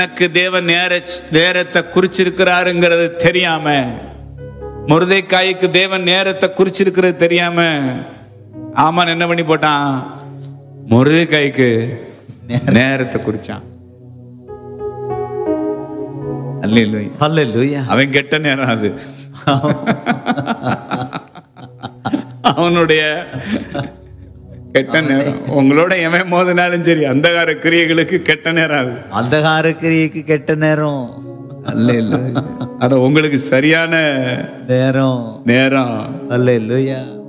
எனக்கு தேவன் நேர நேரத்தை குறிச்சிருக்கிறாருங்கிறது தெரியாம முருதைக்காய்க்கு தேவன் நேரத்தை குறிச்சிருக்கிறது தெரியாம ஆமான் என்ன பண்ணி போட்டான் முருதைக்காய்க்கு நேரத்தை குறிச்சான் அல்லேலூயா ஹalleluya அவன் கெட்ட நேரம் அது அவனுடைய கெட்ட நேரம் உங்களோட எவன் மோதினாலும் சரி அந்தகார கிரியைகளுக்கு கெட்ட நேரம் அது அந்தகார கிரியைக்கு கெட்ட நேரம் அல்ல இல்ல ஆனா உங்களுக்கு சரியான நேரம் நேரம் ஹalleluya